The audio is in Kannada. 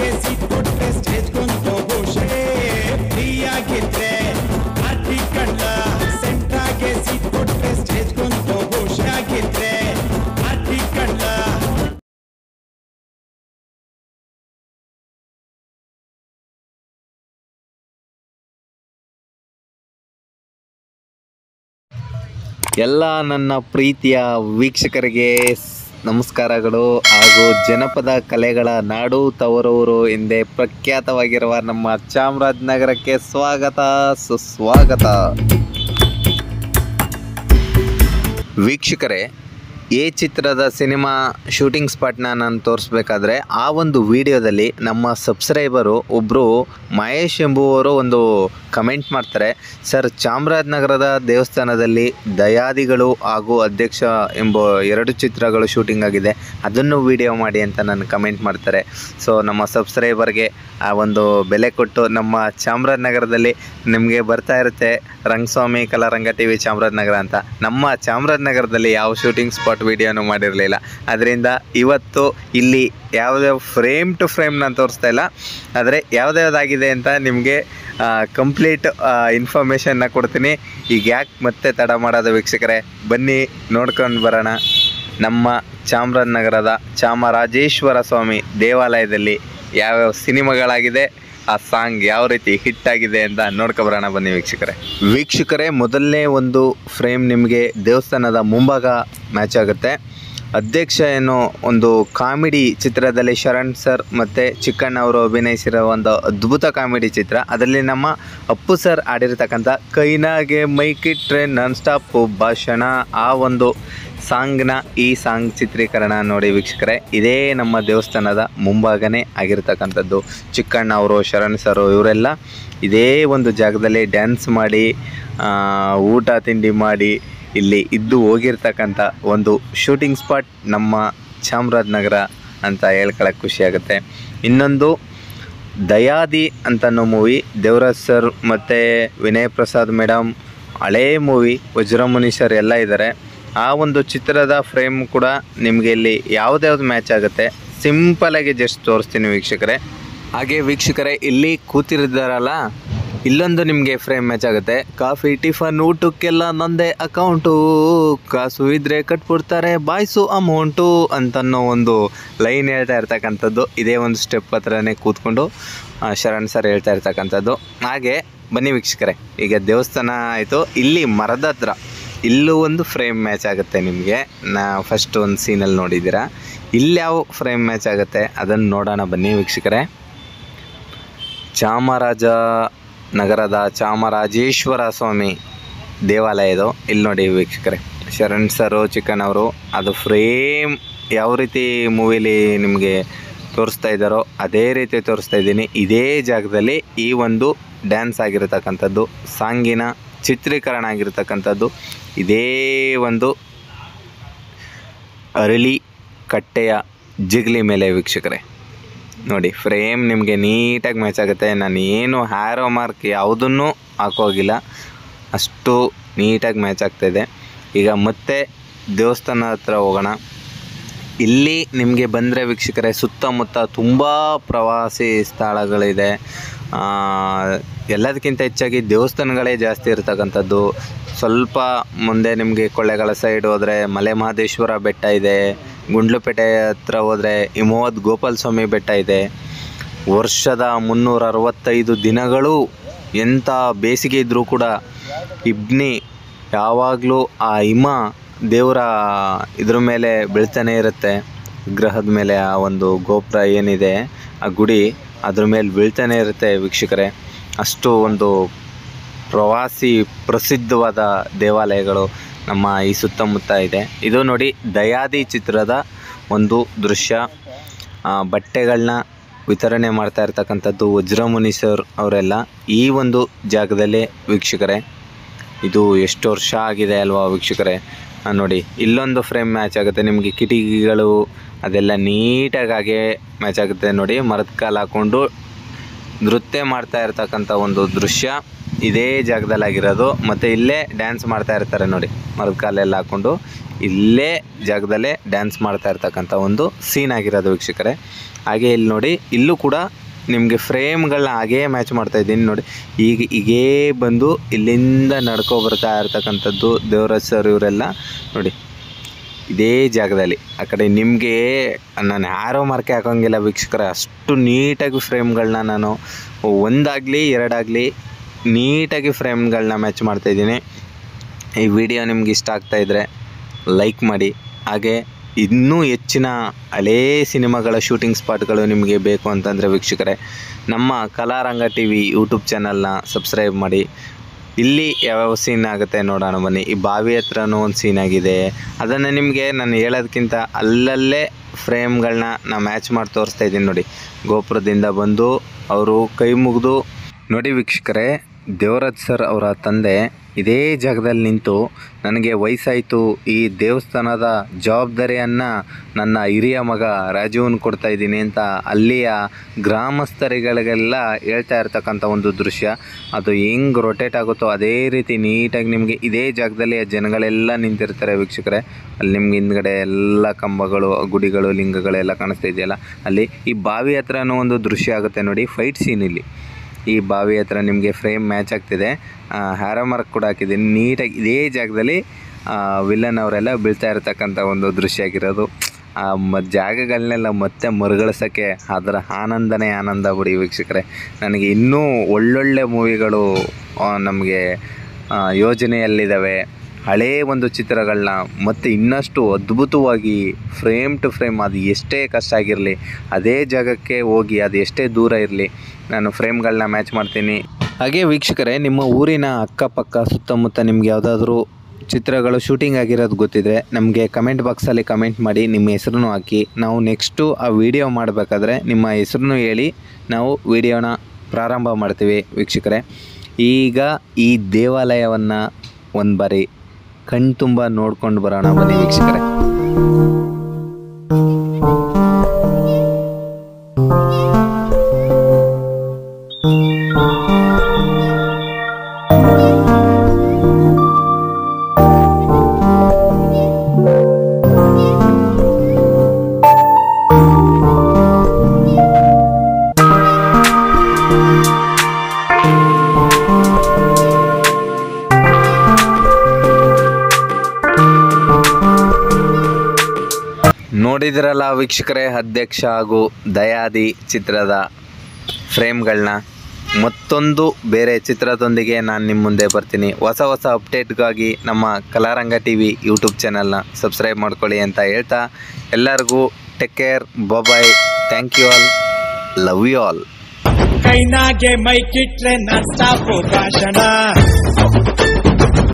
ಸೆಂಟ್ರಾಗೆ ಸೀಟ್ ಕೊಟ್ರೆ ಸ್ಟೇಜ್ ಕೊಂದು ಬಹುಶೇ ಫ್ರೀಯಾಗಿದ್ರೆ ಪಾರ್ಟಿ ಕಡ್ಲ ಸೆಂಟ್ರಾಗೆ ಸೀಟ್ ಕೊಟ್ರೆ ಸ್ಟೇಜ್ ಕೊಂದು ಬಹುಶೇ ಆಗಿದ್ರೆ ಪಾರ್ಟಿ ಕಡ್ಲ ಎಲ್ಲ ನನ್ನ ಪ್ರೀತಿಯ ವೀಕ್ಷಕರಿಗೆ ಸ್- ನಮಸ್ಕಾರಗಳು ಹಾಗೂ ಜನಪದ ಕಲೆಗಳ ನಾಡು ತವರೂರು ಎಂದೇ ಪ್ರಖ್ಯಾತವಾಗಿರುವ ನಮ್ಮ ಚಾಮರಾಜನಗರಕ್ಕೆ ಸ್ವಾಗತ ಸುಸ್ವಾಗತ ವೀಕ್ಷಕರೇ ಈ ಚಿತ್ರದ ಸಿನಿಮಾ ಶೂಟಿಂಗ್ ಸ್ಪಾಟ್ನ ನಾನು ತೋರಿಸ್ಬೇಕಾದ್ರೆ ಆ ಒಂದು ವಿಡಿಯೋದಲ್ಲಿ ನಮ್ಮ ಸಬ್ಸ್ಕ್ರೈಬರು ಒಬ್ಬರು ಮಹೇಶ್ ಎಂಬುವವರು ಒಂದು ಕಮೆಂಟ್ ಮಾಡ್ತಾರೆ ಸರ್ ಚಾಮರಾಜನಗರದ ದೇವಸ್ಥಾನದಲ್ಲಿ ದಯಾದಿಗಳು ಹಾಗೂ ಅಧ್ಯಕ್ಷ ಎಂಬ ಎರಡು ಚಿತ್ರಗಳು ಶೂಟಿಂಗ್ ಆಗಿದೆ ಅದನ್ನು ವಿಡಿಯೋ ಮಾಡಿ ಅಂತ ನಾನು ಕಮೆಂಟ್ ಮಾಡ್ತಾರೆ ಸೊ ನಮ್ಮ ಸಬ್ಸ್ಕ್ರೈಬರ್ಗೆ ಆ ಒಂದು ಬೆಲೆ ಕೊಟ್ಟು ನಮ್ಮ ಚಾಮರಾಜನಗರದಲ್ಲಿ ನಿಮಗೆ ಬರ್ತಾ ಇರುತ್ತೆ ರಂಗಸ್ವಾಮಿ ಕಲಾರಂಗ ಟಿ ವಿ ಚಾಮರಾಜನಗರ ಅಂತ ನಮ್ಮ ಚಾಮರಾಜನಗರದಲ್ಲಿ ಯಾವ ಶೂಟಿಂಗ್ ಸ್ಪಾಟ್ ವಿಡಿಯೋನು ಮಾಡಿರಲಿಲ್ಲ ಅದರಿಂದ ಇವತ್ತು ಇಲ್ಲಿ ಯಾವುದೇ ಫ್ರೇಮ್ ಟು ಫ್ರೇಮ್ ನಾನು ತೋರಿಸ್ತಾ ಇಲ್ಲ ಆದರೆ ಯಾವುದ್ಯಾವ್ದಾಗಿದೆ ಅಂತ ನಿಮಗೆ ಕಂಪ್ಲೀಟ್ ಇನ್ಫಾರ್ಮೇಷನ್ನ ಕೊಡ್ತೀನಿ ಈಗ ಯಾಕೆ ಮತ್ತೆ ತಡ ಮಾಡೋದು ವೀಕ್ಷಕರೇ ಬನ್ನಿ ನೋಡ್ಕೊಂಡು ಬರೋಣ ನಮ್ಮ ಚಾಮರಾಜನಗರದ ಚಾಮರಾಜೇಶ್ವರ ಸ್ವಾಮಿ ದೇವಾಲಯದಲ್ಲಿ ಯಾವ್ಯಾವ ಸಿನಿಮಾಗಳಾಗಿದೆ ಆ ಸಾಂಗ್ ಯಾವ ರೀತಿ ಹಿಟ್ ಆಗಿದೆ ಅಂತ ನೋಡ್ಕೊಬರೋಣ ಬನ್ನಿ ವೀಕ್ಷಕರೇ ವೀಕ್ಷಕರೇ ಮೊದಲನೇ ಒಂದು ಫ್ರೇಮ್ ನಿಮಗೆ ದೇವಸ್ಥಾನದ ಮುಂಭಾಗ ಮ್ಯಾಚ್ ಆಗುತ್ತೆ ಅಧ್ಯಕ್ಷ ಏನೋ ಒಂದು ಕಾಮಿಡಿ ಚಿತ್ರದಲ್ಲಿ ಶರಣ್ ಸರ್ ಮತ್ತು ಚಿಕ್ಕಣ್ಣ ಅವರು ಅಭಿನಯಿಸಿರೋ ಒಂದು ಅದ್ಭುತ ಕಾಮಿಡಿ ಚಿತ್ರ ಅದರಲ್ಲಿ ನಮ್ಮ ಅಪ್ಪು ಸರ್ ಆಡಿರ್ತಕ್ಕಂಥ ಕೈನಾಗೆ ಮೈಕಿಟ್ರೆ ನಾನ್ ಸ್ಟಾಪ್ ಭಾಷಣ ಆ ಒಂದು ಸಾಂಗ್ನ ಈ ಸಾಂಗ್ ಚಿತ್ರೀಕರಣ ನೋಡಿ ವೀಕ್ಷಕರೇ ಇದೇ ನಮ್ಮ ದೇವಸ್ಥಾನದ ಮುಂಭಾಗನೇ ಆಗಿರ್ತಕ್ಕಂಥದ್ದು ಚಿಕ್ಕಣ್ಣ ಅವರು ಶರಣ್ ಸರ್ ಇವರೆಲ್ಲ ಇದೇ ಒಂದು ಜಾಗದಲ್ಲಿ ಡ್ಯಾನ್ಸ್ ಮಾಡಿ ಆ, ಊಟ ತಿಂಡಿ ಮಾಡಿ ಇಲ್ಲಿ ಇದ್ದು ಹೋಗಿರ್ತಕ್ಕಂಥ ಒಂದು ಶೂಟಿಂಗ್ ಸ್ಪಾಟ್ ನಮ್ಮ ಚಾಮರಾಜನಗರ ಅಂತ ಹೇಳ್ಕೊಳಕ್ಕೆ ಖುಷಿಯಾಗುತ್ತೆ ಇನ್ನೊಂದು ದಯಾದಿ ಅಂತನೋ ಮೂವಿ ದೇವರಾಜ್ ಸರ್ ಮತ್ತು ವಿನಯ್ ಪ್ರಸಾದ್ ಮೇಡಮ್ ಹಳೇ ಮೂವಿ ವಜ್ರಮುನಿ ಸರ್ ಎಲ್ಲ ಇದ್ದಾರೆ ಆ ಒಂದು ಚಿತ್ರದ ಫ್ರೇಮ್ ಕೂಡ ನಿಮಗೆ ಇಲ್ಲಿ ಯಾವ್ದ್ಯಾವ್ದು ಮ್ಯಾಚ್ ಆಗುತ್ತೆ ಸಿಂಪಲಾಗಿ ಜಸ್ಟ್ ತೋರಿಸ್ತೀನಿ ವೀಕ್ಷಕರೇ ಹಾಗೆ ವೀಕ್ಷಕರೇ ಇಲ್ಲಿ ಕೂತಿರಿದ್ದಾರಲ್ಲ ಇಲ್ಲೊಂದು ನಿಮಗೆ ಫ್ರೇಮ್ ಮ್ಯಾಚ್ ಆಗುತ್ತೆ ಕಾಫಿ ಟಿಫನ್ ಊಟಕ್ಕೆಲ್ಲ ನಂದೇ ಅಕೌಂಟು ಕಾಸು ಇದ್ರೆ ಕಟ್ಬಿಡ್ತಾರೆ ಬಾಯ್ಸು ಅಮೌಂಟು ಅಂತನ್ನೋ ಒಂದು ಲೈನ್ ಹೇಳ್ತಾ ಇರ್ತಕ್ಕಂಥದ್ದು ಇದೇ ಒಂದು ಸ್ಟೆಪ್ ಹತ್ರನೇ ಕೂತ್ಕೊಂಡು ಆ, ಶರಣ್ ಸರ್ ಹೇಳ್ತಾ ಇರ್ತಕ್ಕಂಥದ್ದು ಹಾಗೆ ಬನ್ನಿ ವೀಕ್ಷಕರೇ ಈಗ ದೇವಸ್ಥಾನ ಆಯಿತು ಇಲ್ಲಿ ಮರದ ಹತ್ರ ಇಲ್ಲೂ ಒಂದು ಫ್ರೇಮ್ ಮ್ಯಾಚ್ ಆಗುತ್ತೆ ನಿಮಗೆ ನಾ ಫಸ್ಟ್ ಒಂದು ಸೀನಲ್ಲಿ ನೋಡಿದ್ದೀರಾ ಇಲ್ಲಿ ಯಾವ ಫ್ರೇಮ್ ಮ್ಯಾಚ್ ಆಗುತ್ತೆ ಅದನ್ನು ನೋಡೋಣ ಬನ್ನಿ ವೀಕ್ಷಕರೇ ಚಾಮರಾಜ ನಗರದ ಚಾಮರಾಜೇಶ್ವರ ಸ್ವಾಮಿ ದೇವಾಲಯ ಇದು ಇಲ್ಲಿ ನೋಡಿ ವೀಕ್ಷಕರೇ ಶರಣ್ ಸರು ಚಿಕನ್ ಅವರು ಅದು ಫ್ರೇಮ್ ಯಾವ ರೀತಿ ಮೂವಿಲಿ ನಿಮಗೆ ತೋರಿಸ್ತಾ ಇದ್ದಾರೋ ಅದೇ ರೀತಿ ತೋರಿಸ್ತಾ ಇದ್ದೀನಿ ಇದೇ ಜಾಗದಲ್ಲಿ ಈ ಒಂದು ಡ್ಯಾನ್ಸ್ ಆಗಿರತಕ್ಕಂಥದ್ದು ಸಾಂಗಿನ ಚಿತ್ರೀಕರಣ ಆಗಿರತಕ್ಕಂಥದ್ದು ಇದೇ ಒಂದು ಅರಳಿ ಕಟ್ಟೆಯ ಜಿಗ್ಲಿ ಮೇಲೆ ವೀಕ್ಷಕರೇ ನೋಡಿ ಫ್ರೇಮ್ ನಿಮಗೆ ನೀಟಾಗಿ ಮ್ಯಾಚ್ ಆಗುತ್ತೆ ನಾನು ಏನು ಹ್ಯಾರೋ ಮಾರ್ಕ್ ಯಾವುದನ್ನು ಹಾಕೋಗಿಲ್ಲ ಅಷ್ಟು ನೀಟಾಗಿ ಮ್ಯಾಚ್ ಆಗ್ತಾಯಿದೆ ಈಗ ಮತ್ತೆ ದೇವಸ್ಥಾನ ಹತ್ರ ಹೋಗೋಣ ಇಲ್ಲಿ ನಿಮಗೆ ಬಂದರೆ ವೀಕ್ಷಕರೇ ಸುತ್ತಮುತ್ತ ತುಂಬ ಪ್ರವಾಸಿ ಸ್ಥಳಗಳಿದೆ ಆ, ಎಲ್ಲದಕ್ಕಿಂತ ಹೆಚ್ಚಾಗಿ ದೇವಸ್ಥಾನಗಳೇ ಜಾಸ್ತಿ ಇರ್ತಕ್ಕಂಥದ್ದು ಸ್ವಲ್ಪ ಮುಂದೆ ನಿಮಗೆ ಕೊಳ್ಳೆಗಾಲ ಸೈಡ್ ಹೋದರೆ ಮಲೆ ಮಹದೇಶ್ವರ ಬೆಟ್ಟ ಇದೆ ಗುಂಡ್ಲುಪೇಟೆ ಹತ್ರ ಹೋದರೆ ಹಿಮವದ್ ಗೋಪಾಲ ಸ್ವಾಮಿ ಬೆಟ್ಟ ಇದೆ ವರ್ಷದ ಮುನ್ನೂರ ಅರವತ್ತೈದು ದಿನಗಳು ಎಂಥ ಬೇಸಿಗೆ ಇದ್ದರೂ ಕೂಡ ಇಬ್ನಿ ಯಾವಾಗಲೂ ಆ ಹಿಮ ದೇವರ ಇದ್ರ ಮೇಲೆ ಬೀಳ್ತಾನೆ ಇರುತ್ತೆ ವಿಗ್ರಹದ ಮೇಲೆ ಆ ಒಂದು ಗೋಪುರ ಏನಿದೆ ಆ ಗುಡಿ ಅದ್ರ ಮೇಲೆ ಬೀಳ್ತಾನೆ ಇರುತ್ತೆ ವೀಕ್ಷಕರೇ ಅಷ್ಟು ಒಂದು ಪ್ರವಾಸಿ ಪ್ರಸಿದ್ಧವಾದ ದೇವಾಲಯಗಳು ನಮ್ಮ ಈ ಸುತ್ತಮುತ್ತ ಇದೆ ಇದು ನೋಡಿ ದಯಾದಿ ಚಿತ್ರದ ಒಂದು ದೃಶ್ಯ ಆ, ಬಟ್ಟೆಗಳನ್ನ ವಿತರಣೆ ಮಾಡ್ತಾ ಇರ್ತಕ್ಕಂಥದ್ದು ವಜ್ರಮುನಿ ಸರ್ ಅವರೆಲ್ಲ ಈ ಒಂದು ಜಾಗದಲ್ಲಿ ವೀಕ್ಷಕರೇ ಇದು ಎಷ್ಟು ವರ್ಷ ಆಗಿದೆ ಅಲ್ವಾ ವೀಕ್ಷಕರೇ ಆ, ನೋಡಿ ಇಲ್ಲೊಂದು ಫ್ರೇಮ್ ಮ್ಯಾಚ್ ಆಗುತ್ತೆ ನಿಮಗೆ ಕಿಟಕಿಗಳು ಅದೆಲ್ಲ ನೀಟಾಗಿ ಹಾಗೆ ಮ್ಯಾಚ್ ಆಗುತ್ತೆ ನೋಡಿ ಮರದ ಕಾಲು ಹಾಕ್ಕೊಂಡು ನೃತ್ಯ ಮಾಡ್ತಾ ಇರ್ತಕ್ಕಂಥ ಒಂದು ದೃಶ್ಯ ಇದೇ ಜಾಗದಲ್ಲಿ ಆಗಿರೋದು ಮತ್ತು ಇಲ್ಲೇ ಡ್ಯಾನ್ಸ್ ಮಾಡ್ತಾ ಇರ್ತಾರೆ ನೋಡಿ ಮರದ ಕಾಲೆಲ್ಲ ಹಾಕ್ಕೊಂಡು ಇಲ್ಲೇ ಜಾಗದಲ್ಲೇ ಡ್ಯಾನ್ಸ್ ಮಾಡ್ತಾ ಇರ್ತಕ್ಕಂಥ ಒಂದು ಸೀನ್ ಆಗಿರೋದು ವೀಕ್ಷಕರೇ ಹಾಗೆ ಇಲ್ಲಿ ನೋಡಿ ಇಲ್ಲೂ ಕೂಡ ನಿಮಗೆ ಫ್ರೇಮ್ಗಳನ್ನ ಹಾಗೇ ಮ್ಯಾಚ್ ಮಾಡ್ತಾ ಇದ್ದೀನಿ ನೋಡಿ ಈಗ ಹೀಗೇ ಬಂದು ಇಲ್ಲಿಂದ ನಡ್ಕೊ ಬರ್ತಾ ಇರ್ತಕ್ಕಂಥದ್ದು ದೇವರಾಜ್ ಸರ್ ಇವರೆಲ್ಲ ನೋಡಿ ಇದೇ ಜಾಗದಲ್ಲಿ ಆ ಕಡೆ ನಿಮಗೆ ನಾನು ಯಾರೋ ಮಾರ್ಕೆ ಹಾಕೋಂಗಿಲ್ಲ ವೀಕ್ಷಕರೇ ಅಷ್ಟು ನೀಟಾಗಿ ಫ್ರೇಮ್ಗಳನ್ನ ನಾನು ಒಂದಾಗಲಿ ಎರಡಾಗಲಿ ನೀಟಾಗಿ ಫ್ರೇಮ್ಗಳನ್ನ ಮ್ಯಾಚ್ ಮಾಡ್ತಾಯಿದ್ದೀನಿ ಈ ವಿಡಿಯೋ ನಿಮ್ಗೆ ಇಷ್ಟ ಆಗ್ತಾ ಇದ್ದರೆ ಲೈಕ್ ಮಾಡಿ ಹಾಗೆ ಇನ್ನೂ ಹೆಚ್ಚಿನ ಹಳೇ ಸಿನಿಮಾಗಳ ಶೂಟಿಂಗ್ ಸ್ಪಾಟ್ಗಳು ನಿಮಗೆ ಬೇಕು ಅಂತಂದರೆ ವೀಕ್ಷಕರೇ ನಮ್ಮ ಕಲಾರಂಗ ಟಿ ವಿ ಯೂಟ್ಯೂಬ್ ಚಾನಲ್ನ ಸಬ್ಸ್ಕ್ರೈಬ್ ಮಾಡಿ ಇಲ್ಲಿ ಯಾವ್ಯಾವ ಸೀನ್ ಆಗುತ್ತೆ ನೋಡೋಣ ಬನ್ನಿ ಈ ಬಾವಿ ಹತ್ರನೂ ಒಂದು ಸೀನ್ ಆಗಿದೆ ಅದನ್ನು ನಿಮಗೆ ನಾನು ಹೇಳೋದಕ್ಕಿಂತ ಅಲ್ಲಲ್ಲೇ ಫ್ರೇಮ್ಗಳನ್ನ ನಾ ಮ್ಯಾಚ್ ಮಾಡಿ ತೋರಿಸ್ತಾ ಇದ್ದೀನಿ ನೋಡಿ ಗೋಪುರದಿಂದ ಬಂದು ಅವರು ಕೈ ಮುಗಿದು ನೋಡಿ ವೀಕ್ಷಕರೇ ದೇವರಾಜ್ ಸರ್ ಅವರ ತಂದೆ ಇದೇ ಜಾಗದಲ್ಲಿ ನಿಂತು ನನಗೆ ವಯಸ್ಸಾಯಿತು ಈ ದೇವಸ್ಥಾನದ ಜವಾಬ್ದಾರಿಯನ್ನು ನನ್ನ ಹಿರಿಯ ಮಗ ರಾಜೀವನ್ ಕೊಡ್ತಾ ಇದ್ದೀನಿ ಅಂತ ಅಲ್ಲಿಯ ಗ್ರಾಮಸ್ಥರಿಗಳಿಗೆಲ್ಲ ಹೇಳ್ತಾ ಇರ್ತಕ್ಕಂಥ ಒಂದು ದೃಶ್ಯ ಅದು ಹೆಂಗೆ ರೊಟೇಟ್ ಆಗುತ್ತೋ ಅದೇ ರೀತಿ ನೀಟಾಗಿ ನಿಮಗೆ ಇದೇ ಜಾಗದಲ್ಲಿ ಆ ಜನಗಳೆಲ್ಲ ನಿಂತಿರ್ತಾರೆ ವೀಕ್ಷಕರೇ ಅಲ್ಲಿ ನಿಮ್ಗೆ ಹಿಂದ್ಗಡೆ ಎಲ್ಲ ಕಂಬಗಳು ಗುಡಿಗಳು ಲಿಂಗಗಳೆಲ್ಲ ಕಾಣಿಸ್ತಾ ಇದೆಯಲ್ಲ ಅಲ್ಲಿ ಈ ಬಾವಿ ಹತ್ರನೂ ಒಂದು ದೃಶ್ಯ ಆಗುತ್ತೆ ನೋಡಿ ಫೈಟ್ ಸೀನ್ ಇಲ್ಲಿ ಈ ಬಾವಿ ಹತ್ರ ನಿಮಗೆ ಫ್ರೇಮ್ ಮ್ಯಾಚ್ ಆಗ್ತಿದೆ ಹ್ಯಾರೋ ಮಾರ್ಕ್ ಕೂಡ ಹಾಕಿದ್ದೀನಿ ನೀಟಾಗಿ ಇದೇ ಜಾಗದಲ್ಲಿ ವಿಲ್ಲನ್ ಅವರೆಲ್ಲ ಬೀಳ್ತಾ ಇರತಕ್ಕಂಥ ಒಂದು ದೃಶ್ಯ ಆಗಿರೋದು ಆ ಮ ಜಾಗಗಳನ್ನೆಲ್ಲ ಮತ್ತೆ ಮರುಗಳಿಸೋಕ್ಕೆ ಅದರ ಆನಂದನೇ ಆನಂದ ಬಿಡಿ ವೀಕ್ಷಕರೇ ನನಗೆ ಇನ್ನೂ ಒಳ್ಳೊಳ್ಳೆ ಮೂವಿಗಳು ನಮಗೆ ಯೋಜನೆಯಲ್ಲಿದ್ದಾವೆ ಹಳೇ ಒಂದು ಚಿತ್ರಗಳನ್ನ ಮತ್ತೆ ಇನ್ನಷ್ಟು ಅದ್ಭುತವಾಗಿ ಫ್ರೇಮ್ ಟು ಫ್ರೇಮ್ ಅದು ಎಷ್ಟೇ ಕಷ್ಟ ಆಗಿರಲಿ ಅದೇ ಜಾಗಕ್ಕೆ ಹೋಗಿ ಅದು ಎಷ್ಟೇ ದೂರ ಇರಲಿ ನಾನು ಫ್ರೇಮ್ಗಳನ್ನ ಮ್ಯಾಚ್ ಮಾಡ್ತೀನಿ ಹಾಗೆ ವೀಕ್ಷಕರೇ ನಿಮ್ಮ ಊರಿನ ಅಕ್ಕಪಕ್ಕ ಸುತ್ತಮುತ್ತ ನಿಮ್ಗೆ ಯಾವುದಾದ್ರೂ ಚಿತ್ರಗಳು ಶೂಟಿಂಗ್ ಆಗಿರೋದು ಗೊತ್ತಿದ್ರೆ ನಮಗೆ ಕಮೆಂಟ್ ಬಾಕ್ಸಲ್ಲಿ ಕಮೆಂಟ್ ಮಾಡಿ ನಿಮ್ಮ ಹೆಸರನ್ನು ಹಾಕಿ ನಾವು ನೆಕ್ಸ್ಟು ಆ ವಿಡಿಯೋ ಮಾಡಬೇಕಾದ್ರೆ ನಿಮ್ಮ ಹೆಸರನ್ನು ಹೇಳಿ ನಾವು ವಿಡಿಯೋನ ಪ್ರಾರಂಭ ಮಾಡ್ತೀವಿ ವೀಕ್ಷಕರೇ ಈಗ ಈ ದೇವಾಲಯವನ್ನು ಒಂದು ಬಾರಿ ಕಣ್ತುಂಬ ನೋಡ್ಕೊಂಡು ಬರೋಣ ಬನ್ನಿ ವೀಕ್ಷಕರೇ ನೋಡಿದ್ರಲ್ಲ ವೀಕ್ಷಕರೇ ಅಧ್ಯಕ್ಷ ಹಾಗೂ ದಯಾದಿ ಚಿತ್ರದ ಫ್ರೇಮ್ಗಳನ್ನ ಮತ್ತೊಂದು ಬೇರೆ ಚಿತ್ರದೊಂದಿಗೆ ನಾನು ನಿಮ್ಮ ಮುಂದೆ ಬರ್ತೀನಿ ಹೊಸ ಹೊಸ ಅಪ್ಡೇಟ್ಗಾಗಿ ನಮ್ಮ ಕಲಾರಂಗ ಟಿ ವಿ ಯೂಟ್ಯೂಬ್ ಚಾನಲ್ನ ಸಬ್ಸ್ಕ್ರೈಬ್ ಮಾಡ್ಕೊಳ್ಳಿ ಅಂತ ಹೇಳ್ತಾ ಎಲ್ಲರಿಗೂ take care bye thank you all love you all ಕೈನಾಗೆ ಮೈ ಕಿಟ್ರೆ ನಾನ್ ಸ್ಟಾಪು ಭಾಷಣ